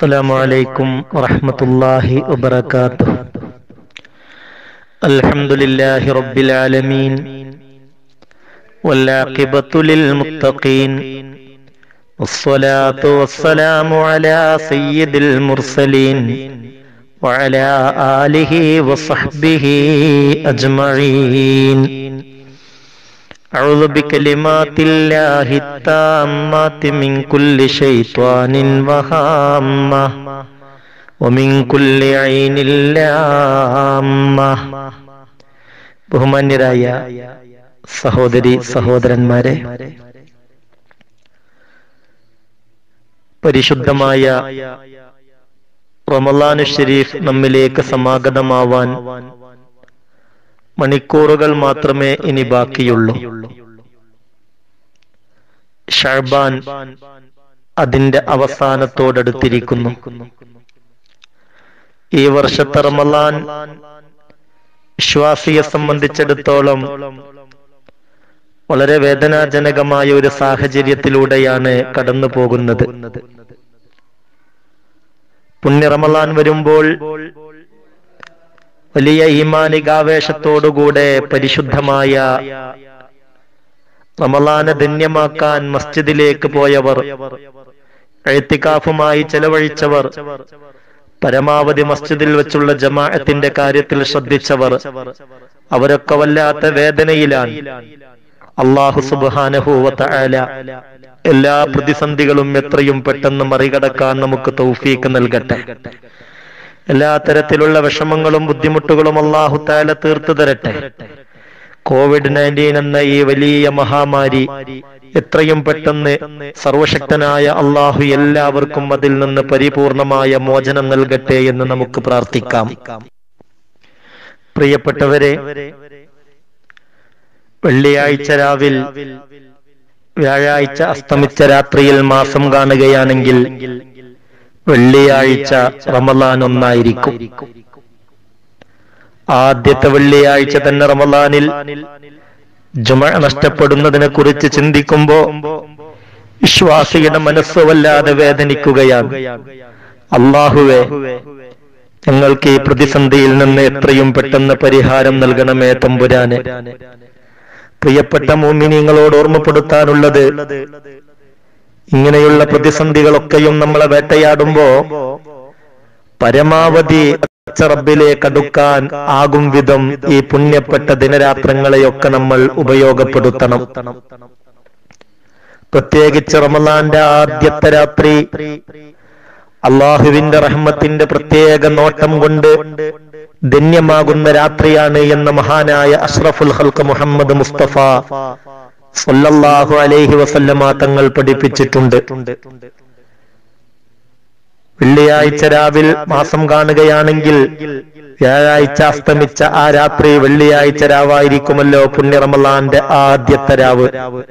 السلام عليكم ورحمة الله وبركاته الحمد لله رب العالمين والعاقبة للمتقين والصلاة والسلام على سيد المرسلين وعلى آله وصحبه أجمعين أعوذ بكلمات الله التامات من كل شيطان وهامة ومن كل عين لامة ബഹുമാന്യരായ സഹോദരി സഹോദരന്മാരെ പരിശുദ്ധമായ റമലാനു ഷരീഫ് നമ്മിലേക്ക് സമാഗതമാവാൻ മണിക്കൂറുകൾ മാത്രമേ ഇനി ബാക്കിയുള്ളൂ ഷർബാൻ അതിന്റെ അവസാനത്തോടടുത്തിരിക്കുന്നു ഈ വർഷത്തെ റമലാൻ വിശ്വാസിയെ സംബന്ധിച്ചിടത്തോളം വളരെ വേദനാജനകമായ ഒരു സാഹചര്യത്തിലൂടെയാണ് കടന്നു പോകുന്നത് പുണ്യ റമലാൻ വരുമ്പോൾ വലിയ ഈമാനികാവേശത്തോടുകൂടെ പരിശുദ്ധമായ റമലാനെ ധന്യമാക്കാൻ മസ്ജിദിലേക്ക് പോയവർ എഴുത്തിക്കാഫുമായി ചെലവഴിച്ചവർ പരമാവധി മസ്ജിദിൽ വെച്ചുള്ള ജമാഅത്തിന്റെ കാര്യത്തിൽ ശ്രദ്ധിച്ചവർ അവരൊക്കെ വല്ലാത്ത വേദനയിലാണ് അള്ളാഹു സുബാനഹുവല എല്ലാ പ്രതിസന്ധികളും എത്രയും പെട്ടെന്ന് മറികടക്കാൻ നമുക്ക് തൗഫീക്ക് നൽകട്ടെ എല്ലാ തരത്തിലുള്ള വിഷമങ്ങളും ബുദ്ധിമുട്ടുകളും അള്ളാഹു താല തീർത്തു തരട്ടെ കോവിഡ് നയൻറ്റീൻ എന്ന ഈ വലിയ മഹാമാരി എത്രയും പെട്ടെന്ന് സർവശക്തനായ അള്ളാഹു എല്ലാവർക്കും അതിൽ നിന്ന് പരിപൂർണമായ മോചനം നൽകട്ടെ എന്ന് നമുക്ക് പ്രാർത്ഥിക്കാം പ്രിയപ്പെട്ടവരെ വെള്ളിയാഴ്ച രാവിൽ വ്യാഴാഴ്ച അസ്തമിച്ച രാത്രിയിൽ മാസം കാണുകയാണെങ്കിൽ വെള്ളിയാഴ്ച റമലാൻ ഒന്നായിരിക്കും ആദ്യത്തെ വെള്ളിയാഴ്ച തന്നെ റമലാനിൽ ജുമ നഷ്ടപ്പെടുന്നതിനെ കുറിച്ച് ചിന്തിക്കുമ്പോ വിശ്വാസിയുടെ മനസ്സ് വല്ലാതെ വേദനിക്കുകയാണ് അള്ളാഹുവെ ഞങ്ങൾക്ക് ഈ പ്രതിസന്ധിയിൽ നിന്ന് എത്രയും പെട്ടെന്ന് പരിഹാരം നൽകണമേ തമ്പുരാന് പ്രിയപ്പെട്ട മോമിനിങ്ങളോട് ഓർമ്മപ്പെടുത്താനുള്ളത് ഇങ്ങനെയുള്ള പ്രതിസന്ധികളൊക്കെയും നമ്മളെ വേട്ടയാടുമ്പോ പരമാവധി റബ്ബിലേക്ക് അടുക്കാൻ ആകും വിധം ഈ പുണ്യപ്പെട്ട ദിനരാത്രങ്ങളെയൊക്കെ നമ്മൾ ഉപയോഗപ്പെടുത്തണം പ്രത്യേകിച്ച് റമലാന്റെ ആദ്യത്തെ രാത്രി അള്ളാഹുവിന്റെ റഹ്മത്തിന്റെ പ്രത്യേക നോട്ടം കൊണ്ട് ധന്യമാകുന്ന രാത്രിയാണ് എന്ന മഹാനായ അഷ്റഫുൽ ഹൽക്ക് മുഹമ്മദ് മുസ്തഫ സല്ലല്ലാഹു അലൈഹി വസല്ലമ തങ്ങൾ പഠിപ്പിച്ചിട്ടുണ്ട് വെള്ളിയാഴ്ച രാവിൽ മാസം കാണുകയാണെങ്കിൽ വ്യാഴാഴ്ച അസ്തമിച്ച ആ രാത്രി വെള്ളിയാഴ്ച രാവായിരിക്കുമല്ലോ പുണ്യറമലാന്റെ ആദ്യത്തെ രാവ്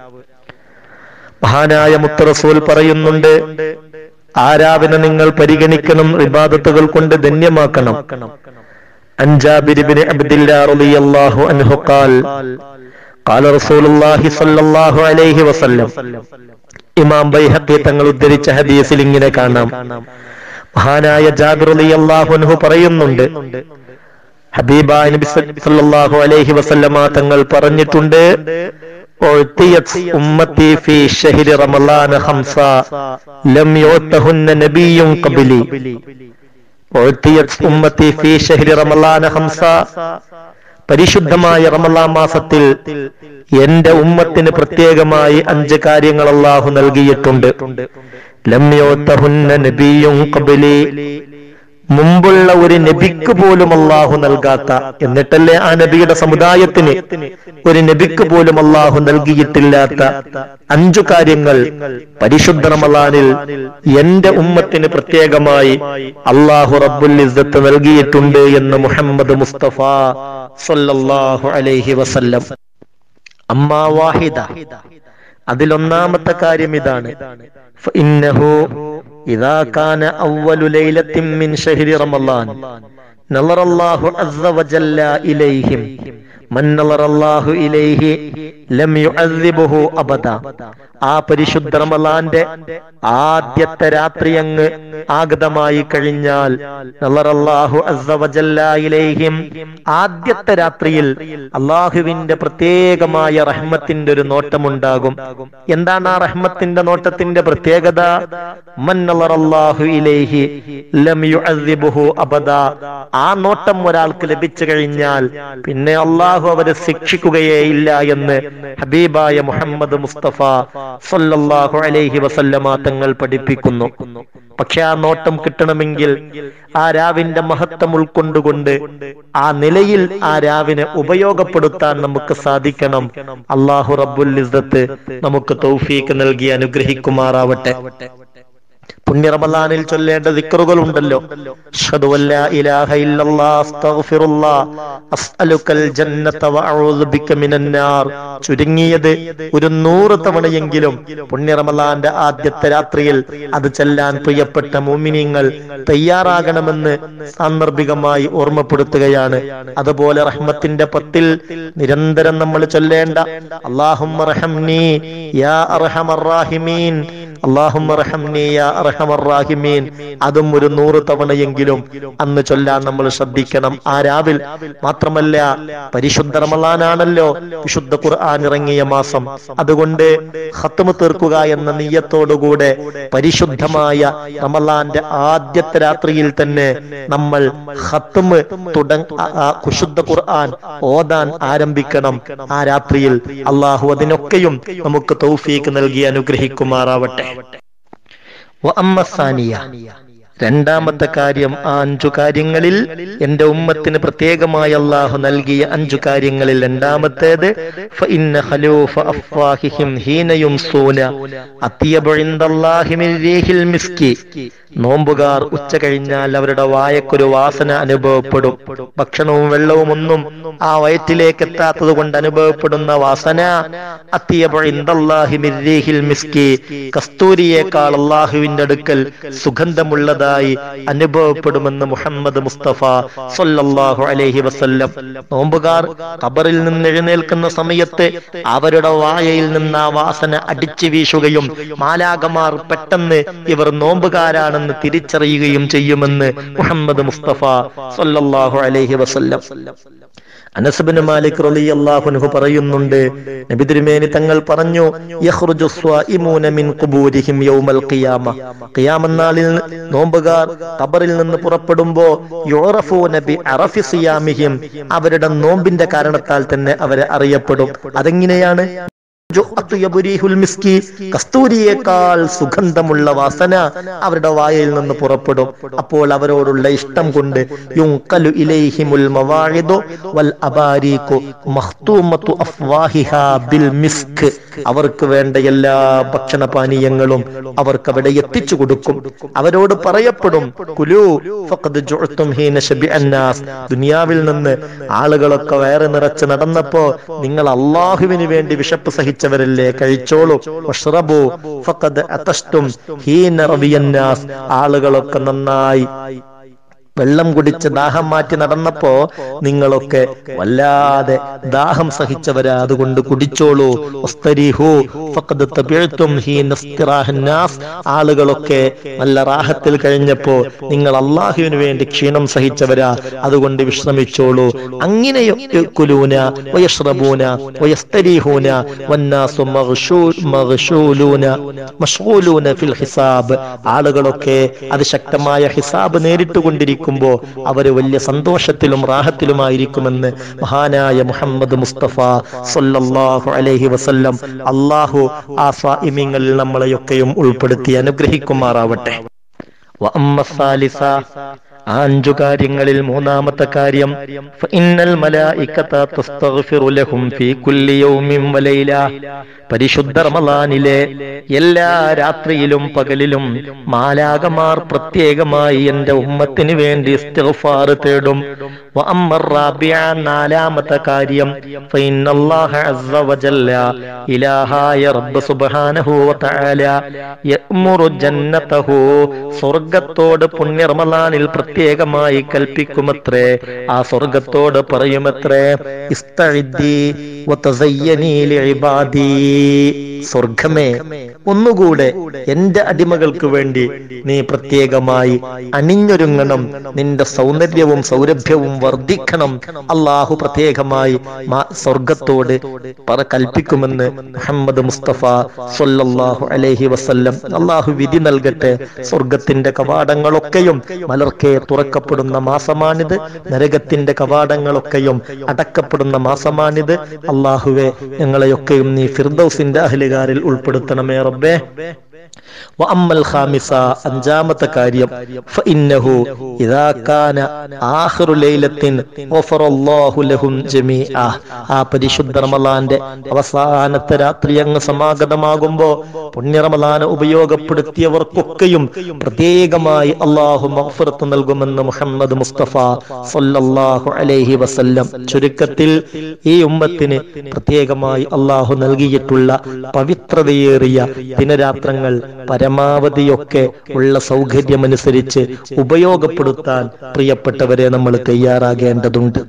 മഹാനായ മുത്തറസൂൽ പറയുന്നുണ്ട് ആ രാവിനെ നിങ്ങൾ പരിഗണിക്കണം ഇബാദത്തുകൾ കൊണ്ട് ധന്യമാക്കണം അൻജാബിരിബിന് അബ്ദില്ലാ റളിയല്ലാഹു അൻഹു ഖാൽ قال رسول الله صلى الله عليه وسلم ഇമാം ബൈഹഖി തങ്ങൾ ഉദ്ധരിച്ച ഹദീസിൽ ഇങ്ങനെ കാണാം മഹാനായ ജാബിർ റളിയല്ലാഹു അൻഹു പറയുന്നുണ്ട് ഹബീബായ നബി സല്ലല്ലാഹു അലൈഹി വസല്ലമ തങ്ങൾ പറഞ്ഞിട്ടുണ്ട് ഉഅ്തിയത് ഉമ്മത്തി ഫീ ശഹരി റമളാന ഖംസ ലം യുഅ്തഹുന്ന നബിയ്യുൻ ഖബ്ലി ഉഅ്തിയത് ഉമ്മത്തി ഫീ ശഹരി റമളാന ഖംസ പരിശുദ്ധമായ റമലാൻ മാസത്തിൽ എന്റെ ഉമ്മത്തിന് പ്രത്യേകമായി അഞ്ച് കാര്യങ്ങൾ അള്ളാഹു നൽകിയിട്ടുണ്ട് ലമ്യോത്തഹുന്ന നബിയും കബലി മുമ്പുള്ള ഒരു നബിക്ക് പോലും അള്ളാഹു നൽകാത്ത എന്നിട്ടല്ലേ ആ നബിയുടെ സമുദായത്തിന് ഒരു നബിക്ക് പോലും അള്ളാഹു നൽകിയിട്ടില്ലാത്ത അഞ്ചു കാര്യങ്ങൾ പരിശുദ്ധ റമലാനിൽ എന്റെ ഉമ്മത്തിന് പ്രത്യേകമായി അള്ളാഹു റബ്ബുൽ ഇസ്സത്ത് നൽകിയിട്ടുണ്ട് എന്ന് മുഹമ്മദ് മുസ്തഫ സല്ലല്ലാഹു അലൈഹി വസല്ലം അമ്മാ വാഹിദ അതിലൊന്നാമത്തെ കാര്യം ഇതാണ് فإنه إذا كان أول ليلة من شهر رمضان نظر الله عز وجل إليهم من نظر الله إليه لم يعذبه أبدا ആ പരിശുദ്ധ റമലാന്റെ ആദ്യത്തെ രാത്രി അങ്ങ് ആഗതമായി കഴിഞ്ഞാൽ നളറല്ലാഹു അസ്സ വജല്ല ഇലൈഹിം ആദ്യത്തെ രാത്രിയിൽ അള്ളാഹുവിന്റെ പ്രത്യേകമായ റഹ്മത്തിന്റെ ഒരു നോട്ടമുണ്ടാകും എന്താണ് ആ റഹ്മത്തിന്റെ നോട്ടത്തിന്റെ പ്രത്യേകത മൻ നളറല്ലാഹു ഇലൈഹി ലം യുഅദ്ദിബുഹു അബദാ ആ നോട്ടം ഒരാൾക്ക് ലഭിച്ചു കഴിഞ്ഞാൽ പിന്നെ അള്ളാഹു അവരെ ശിക്ഷിക്കുകയേ ഇല്ല എന്ന് ഹബീബായ മുഹമ്മദ് മുസ്തഫ സല്ലല്ലാഹു അലൈഹി വസല്ലമ തങ്ങൾ പഠിപ്പിക്കുന്നു പക്ഷെ ആ നോട്ടം കിട്ടണമെങ്കിൽ ആ രാവിന്റെ മഹത്വം ഉൾക്കൊണ്ടുകൊണ്ട് ആ നിലയിൽ ആ രാവിനെ ഉപയോഗപ്പെടുത്താൻ നമുക്ക് സാധിക്കണം അള്ളാഹു റബ്ബുൽ ഇസ്സത്ത് നമുക്ക് തൗഫീക്ക് നൽകി അനുഗ്രഹിക്കുമാറാവട്ടെ പുണ്യ റമദാനിൽ ചൊല്ലേണ്ട ദിക്റുകൾ ഉണ്ടല്ലോ അഷ്ഹദു അല്ലാ ഇലാഹ ഇല്ലല്ലാഹ് അസ്തഗ്ഫിറുല്ലാഹ് അസ്അലുക്കൽ ജന്നത വഅഊദു ബിക മിനൻ നാർ ചുരുങ്ങിയത് ഒരു നൂറ് തവണയെങ്കിലും പുണ്യ റമദാന്റെ ആദ്യത്തെ രാത്രിയിൽ അത് ചെല്ലാൻ പ്രിയപ്പെട്ട മുഅ്മിനീങ്ങൾ തയ്യാറാകണമെന്ന് സാന്ദർഭികമായി ഓർമ്മപ്പെടുത്തുകയാണ് അതുപോലെ റഹ്മത്തിന്റെ പത്തിൽ നിരന്തരം നമ്മൾ ചൊല്ലേണ്ട അല്ലാഹുമ്മ റഹംനി യാ അർഹമർ റാഹിമീൻ അള്ളാഹുമ്മ റഹംനി യാ അർഹമർ റാഹിമീൻ അതും ഒരു നൂറ് തവണയെങ്കിലും അന്ന് ചൊല്ലാൻ നമ്മൾ ശ്രദ്ധിക്കണം ആ രാവിൽ മാത്രമല്ല പരിശുദ്ധ റമളാനാണല്ലോ വിശുദ്ധ ഖുർആൻ ഇറങ്ങിയ മാസം അതുകൊണ്ട് ഖത്മ് തീർക്കുക എന്ന നീയത്തോടുകൂടെ പരിശുദ്ധമായ റമളാന്റെ ആദ്യത്തെ രാത്രിയിൽ തന്നെ നമ്മൾ ഖത്മ് തുടങ്ങ കുശുദ്ധ ഖുർആൻ ഓതാൻ ആരംഭിക്കണം ആ രാത്രിയിൽ അള്ളാഹു അതിനൊക്കെയും നമുക്ക് തൗഫീക്ക് നൽകി അനുഗ്രഹിക്കുമാറാവട്ടെ വഅമ്മ സാനിയ രണ്ടാമത്തെ കാര്യം ആ അഞ്ചു കാര്യങ്ങളിൽ എന്റെ ഉമ്മത്തിന് പ്രത്യേകമായി അള്ളാഹു നൽകിയ അഞ്ചു കാര്യങ്ങളിൽ രണ്ടാമത്തേത് ഫഇന്ന ഖലൂഫ അഫ്വാഹിഹിം ഹീന യുംസൂന അത്യബു ഇൻദല്ലാഹി മിൻ റീഹിൽ മിസ്കി നോമ്പുകാർ ഉച്ച കഴിഞ്ഞാൽ അവരുടെ വായക്കൊരു വാസന അനുഭവപ്പെടും ഭക്ഷണവും വെള്ളവും ഒന്നും ആ വയറ്റിലേക്ക് എത്താത്തത് കൊണ്ട് അനുഭവപ്പെടുന്ന വാസന അത്യബു ഇൻദല്ലാഹി മിൻ റീഹിൽ മിസ്കി കസ്തൂരിയേക്കാൾ അള്ളാഹുവിന്റെ അടുക്കൽ സുഗന്ധമുള്ളതായി അനുഭവപ്പെടുമെന്ന് മുഹമ്മദ് മുസ്തഫ സല്ലല്ലാഹു അലൈഹി വസല്ലം നോമ്പുകാർ ഖബറിൽ നിന്ന് എഴുന്നേൽക്കുന്ന സമയത്ത് അവരുടെ വായയിൽ നിന്ന് ആ വാസന അടിച്ചു വീശുകയും മാലാകമാർ പെട്ടെന്ന് ഇവർ നോമ്പുകാരാണെന്ന് തിരിച്ചറിയുകയും ചെയ്യുമെന്ന് മുഹമ്മദ് മുസ്തഫ സല്ലല്ലാഹു അലൈഹി വസല്ലം അനസ്ബിന് മാലിക് റളിയല്ലാഹുൻഹു പറയുന്നുണ്ട് നബി തിരുമേനി തങ്ങൾ പറഞ്ഞു യഖ്റുജു സ്വായിമൂന മിൻ ഖുബൂരിഹിം യൗമൽ ഖിയാമ ഖിയാമ നാളിൽ നോമ്പുകാർ ഖബറിൽ നിന്ന് പുറപ്പെടുമ്പോൾ യുറഫൂന ബി അറഫി സിയാമിഹിം അവരുടെ നോമ്പിന്റെ കാരണത്താൽ തന്നെ അവരെ അറിയപ്പെടും അതെങ്ങനെയാണ് കസ്തൂരിയേക്കാൾ സുഗന്ധമുള്ള വാസന അവരുടെ വായയിൽ നിന്ന് പുറപ്പെടും അപ്പോൾ അവരോടുള്ള ഇഷ്ടം കൊണ്ട് യുങ്കലു ഇലൈഹിമുൽ മവാഇദു വൽ അബാരീഖു മഖ്തൂമത്തു അഫ്വാഹിഹാ ബിൽ മിസ്ക് അവർക്ക് വേണ്ട എല്ലാ ഭക്ഷണ പാനീയങ്ങളും അവർക്ക് അവിടെ എത്തിച്ചു കൊടുക്കും അവരോട് പറയപ്പെടും കുലു ഫഖദ് ജുഅ്തും ഹീന ശബിഅൻ നാസ് ദുനിയാവിൽ നിന്ന് ആളുകളൊക്കെ വയറ് നിറച്ച് നടന്നപ്പോ നിങ്ങൾ അള്ളാഹുവിന് വേണ്ടി വിശപ്പ് സഹിച്ചവരല്ലേ കഴിച്ചോളൂ വഷ്റബു ഫഖദ് അതഷ്തും ഹീന റബിയന്നാസ് ആളുകളൊക്കെ നന്നായി വെള്ളം കുടിച്ച് ദാഹം മാറ്റി നടന്നപ്പോ നിങ്ങളൊക്കെ വല്ലാതെ ദാഹം സഹിച്ചവരാ അതുകൊണ്ട് കുടിച്ചോളൂ വസ്തരീഹു ഫഖദ് തബിഅ്തും ഹീന ഇസ്തിറാഹൻ നാസ് ആളുകളൊക്കെ നല്ല റാഹത്തിൽ കഴിഞ്ഞപ്പോ നിങ്ങൾ അള്ളാഹുവിന് വേണ്ടി ക്ഷീണം സഹിച്ചവരാ അതുകൊണ്ട് വിശ്രമിച്ചോളൂ അങ്ങനെ യക്കുലൂന വയഷ്റബൂന വയസ്തരീഹൂന വന്നാസു മഗ്ശൂ- മഗ്ശൂലൂന മഷ്ഗൂലൂന ഫിൽ ഹിസാബ് ആളുകളൊക്കെ അതിശക്തമായ ഹിസാബ് നേരിട്ടുകൊണ്ടിരിക്കുമ്പോ അവര് വലിയ സന്തോഷത്തിലും റാഹത്തിലുമായിരിക്കുമെന്ന് മഹാനായ മുഹമ്മദ് മുസ്തഫ സല്ലല്ലാഹു അലൈഹി വസല്ലം അള്ളാഹു ആ സ്വാഇമ്യങ്ങളിൽ നമ്മളെയൊക്കെയും ഉൾപ്പെടുത്തി അനുഗ്രഹിക്കുമാറാവട്ടെ വഅമ്മ സാലിസ ആ അഞ്ചു കാര്യങ്ങളിൽ മൂന്നാമത്തെ കാര്യം ഫഇന്നൽ മലായികത തസ്തഗ്ഫിറു ലഹും ഫീ കുല്ലി യൗമിൻ വലൈല പരിശുദ്ധ റമളാനിലെ എല്ലാ രാത്രിയിലും പകലിലും മാലാകമാർ പ്രത്യേകമായി എന്റെ ഉമ്മത്തിന് വേണ്ടി ഇസ്തിഗ്ഫാർ തേടും വഅമ്മ റാബിഅ നാലാമത്തെ കാര്യം ഫഇന്നല്ലാഹ അസ്സ വജല്ല ഇലാഹായ റബ്ബ് സുബ്ഹാനഹു വതആല യഅ്മുറു ജന്നതഹു സ്വർഗത്തോട് പുണ്യ റമളാനിൽ പ്രത്യേകമായി കൽപ്പിക്കുമത്രേ ആ സ്വർഗത്തോട് പറയുമത്രേ ഇസ്തഇദ്ദി വതസയ്യനി ലിഇബാദി സ്വർഗമേ ഒന്നുകൂടെ എന്റെ അടിമകൾക്ക് വേണ്ടി നീ പ്രത്യേകമായി അണിഞ്ഞൊരുങ്ങണം നിന്റെ സൗന്ദര്യവും സൗരഭ്യവും വർദ്ധിക്കണം അള്ളാഹു പ്രത്യേകമായി മാ- സ്വർഗത്തോട് പറ കൽപ്പിക്കുമെന്ന് മുഹമ്മദ് മുസ്തഫ സല്ലല്ലാഹു അലൈഹി വസല്ലം അള്ളാഹു വിധി നൽകട്ടെ സ്വർഗത്തിന്റെ കവാടങ്ങളൊക്കെയും മലർക്കെ തുറക്കപ്പെടുന്ന മാസമാണിത് നരകത്തിന്റെ കവാടങ്ങളൊക്കെയും അടക്കപ്പെടുന്ന മാസമാണിത് അള്ളാഹുവെ ഞങ്ങളെയൊക്കെയും നീ ഫിർദൌസിന്റെ അഹലുകാരിൽ ഉൾപ്പെടുത്തണമേ റബ്ബേ وأما الخامسة അഞ്ചാമത്തെ കാര്യം فإنه إذا كان آخر ليلة غفر الله لهم جميعا ആ പരിശുദ്ധ റമലാന്റെ അവസാനത്തെ രാത്രി അങ്ങ് സമാഗതമാകുമ്പോ പുണ്യ റമലാനെ ഉപയോഗപ്പെടുത്തിയവർക്കൊക്കെയും പ്രത്യേകമായി അള്ളാഹു മഗ്ഫിറത്ത് നൽകുമെന്ന് മുഹമ്മദ് മുസ്തഫ സല്ലല്ലാഹു അലൈഹി വസല്ലം ചുരുക്കത്തിൽ ഈ ഉമ്മത്തിന് പ്രത്യേകമായി അള്ളാഹു നൽകിയിട്ടുള്ള പവിത്രതയേറിയ ദിനരാത്രങ്ങൾ പരമാവധിയൊക്കെ ഉള്ള സൗകര്യമനുസരിച്ച് ഉപയോഗപ്പെടുത്താൻ പ്രിയപ്പെട്ടവരെ നമ്മൾ തയ്യാറാകേണ്ടതുണ്ട്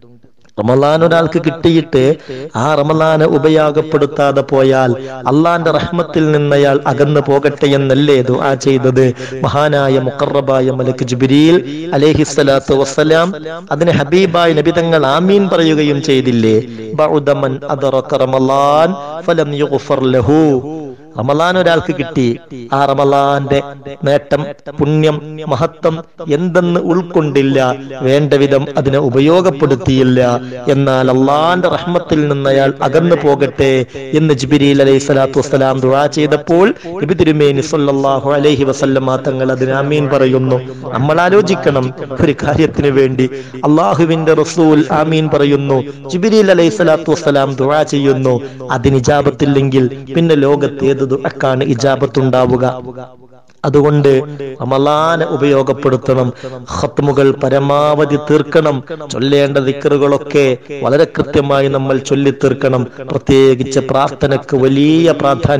റമലാൻ ഒരാൾക്ക് കിട്ടിയിട്ട് ആ റമലാനെ ഉപയോഗപ്പെടുത്താതെ പോയാൽ അള്ളാന്റെ റഹ്മത്തിൽ നിന്ന് അയാൾ അകന്നു പോകട്ടെ എന്നല്ലേ ദുആ ചെയ്തത് മഹാനായ മുഖറബായ മലക്ക് ജുബിരിയിൽ അലേഹിസ്സലാത്തു വസ്സലാം അതിന് ഹബീബായ നബിതങ്ങൾ ആമീൻ പറയുകയും ചെയ്തില്ലേ ബഉദമൻ അദറക റമലാൻ ഫലം യുഗ്ഫർ ലഹു റമലാൻ ഒരാൾക്ക് കിട്ടി ആ റമലാന്റെ നേട്ടം പുണ്യം മഹത്വം എന്തെന്ന് ഉൾക്കൊണ്ടില്ല വേണ്ട വിധം അതിനെ ഉപയോഗപ്പെടുത്തിയില്ല എന്നാൽ അള്ളാന്റെ റഹ്മത്തിൽ നിന്ന് അയാൾ അകന്നു പോകട്ടെ എന്ന് ജിബിരിൽ അലൈഹി സ്വലാത്തു വസ്സലാം ദുആ ചെയ്തപ്പോൾ നബി തിരുമേനി സല്ലല്ലാഹു അലൈഹി വസല്ലമ തങ്ങൾ അതിന് ആമീൻ പറയുന്നു നമ്മൾ ആലോചിക്കണം ഒരു കാര്യത്തിന് വേണ്ടി അള്ളാഹുവിന്റെ റസൂൽ ആമീൻ പറയുന്നു ജിബിരിൽ അലൈഹി സ്വലാത്തു വസ്സലാം ദുആ ചെയ്യുന്നു അതിന് ഇജാബത്തില്ലെങ്കിൽ പിന്നെ ലോകത്ത് ഏത് ദുആക്കാണ് ഇജാബത്തുണ്ടാവുക അതുകൊണ്ട് റമലാനെ ഉപയോഗപ്പെടുത്തണം ഖത്മുകൾ പരമാവധി തീർക്കണം ചൊല്ലേണ്ട ദിക്കറുകളൊക്കെ വളരെ കൃത്യമായി നമ്മൾ ചൊല്ലി തീർക്കണം പ്രത്യേകിച്ച് പ്രാർത്ഥനക്ക് വലിയ പ്രാധാന്യം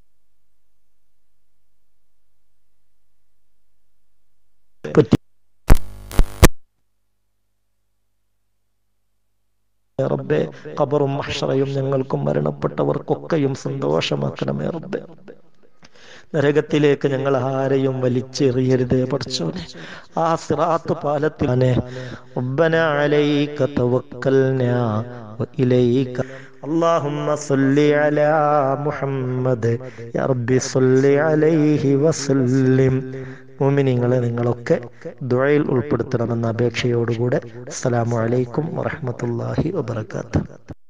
പറ്റി റബ്ബെ ഖബറും മഹ്ഷറയും ഞങ്ങൾക്കും മരണപ്പെട്ടവർക്കൊക്കെയും സന്തോഷമാക്കണമേ റബ്ബെ നരകത്തിലേക്ക് ഞങ്ങൾ ആരെയും വലിച്ചെറിയരുതേ പഠിച്ചോനെ ആ സിറാത്ത് പാലത്തിനെ ربنا عليك توكلنا وإليك اللهم صل على محمد يا ربي صل عليه وسلم മോമിനിങ്ങളെ നിങ്ങളൊക്കെ ദുഴയിൽ ഉൾപ്പെടുത്തണമെന്ന അപേക്ഷയോടുകൂടെ അസ്സലാമു അലൈക്കും വറഹ്മത്തുള്ളാഹി വബറകാതുഹു